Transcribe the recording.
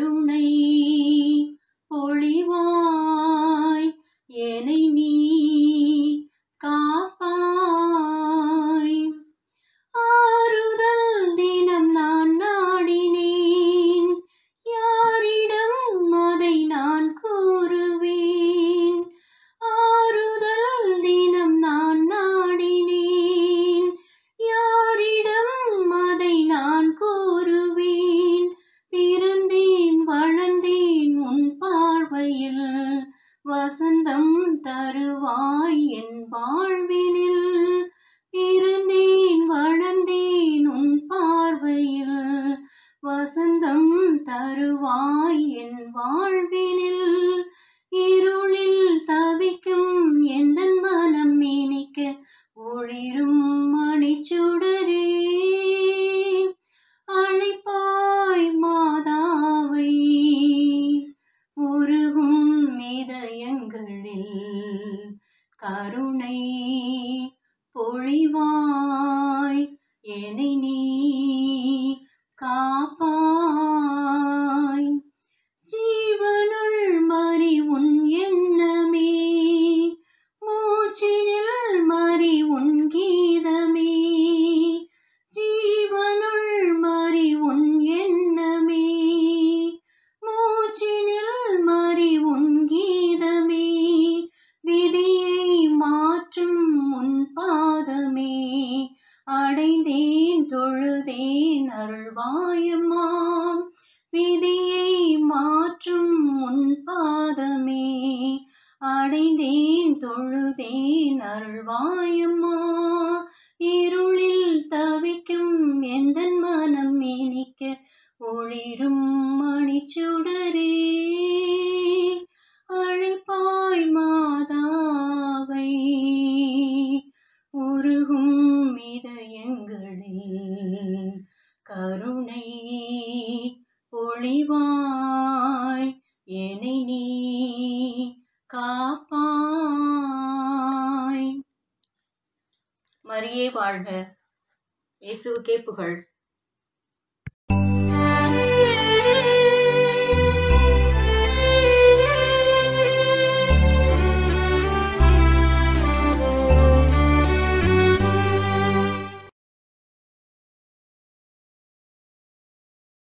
கருணை பொழிவாய் என்னை நீ காப்பாய் ஆறுதல் தினம் நான் நாடினேன் யாரிடம் அதை நான் கூறுவேன் ஆறுதல் தினம் நான் நாடினேன் யாரிடம் அதை நான் கூறுவேன் பிறந்தேன் வளர்ந்தேன் உன் பார்வையில் வசந்தம் தருவாய் என் வாழ்வினில் பிறந்தேன் வளர்ந்தேன் உன் பார்வையில் வசந்தம் தருவாய் என் வாழ்வினில் இருளில் தவிக்கும் எந்த மனம் இனிக்க ஒளிரும் மணிச்சுடரே அழைப்பாய் மாதாவை உருகும் இதயங்களில் கருணை பொழிவாய் என்னை நீ காப்பாய் ஜீவனுள் மறி உன் எண்ணமே மூச்சினில் மறி உன் கீதமே ஜீவனுள் மறி உன் எண்ணமே மூச்சினில் மறி உன் கீதமே விதியை மாற்றும் உன் பாதமே அடைந்தேன் தொழுதேன் அருள்வாயம்மாம் விதியை மாற்றும் உன் பாதமே அடைந்தேன் தொழுதேன் அருள்வாயம்மா இருளில் தவிக்கும் எந்த மனம் இனிக்க ஒளிரும் மணிச்சுடரே அழைப்பாய் மாதாவை உருகும் இதயங்களில் கருணை பொழிவாய் என்னை நீ காப்பாய் மரியே வாழ்க இயேசுவுக்கே புகழ்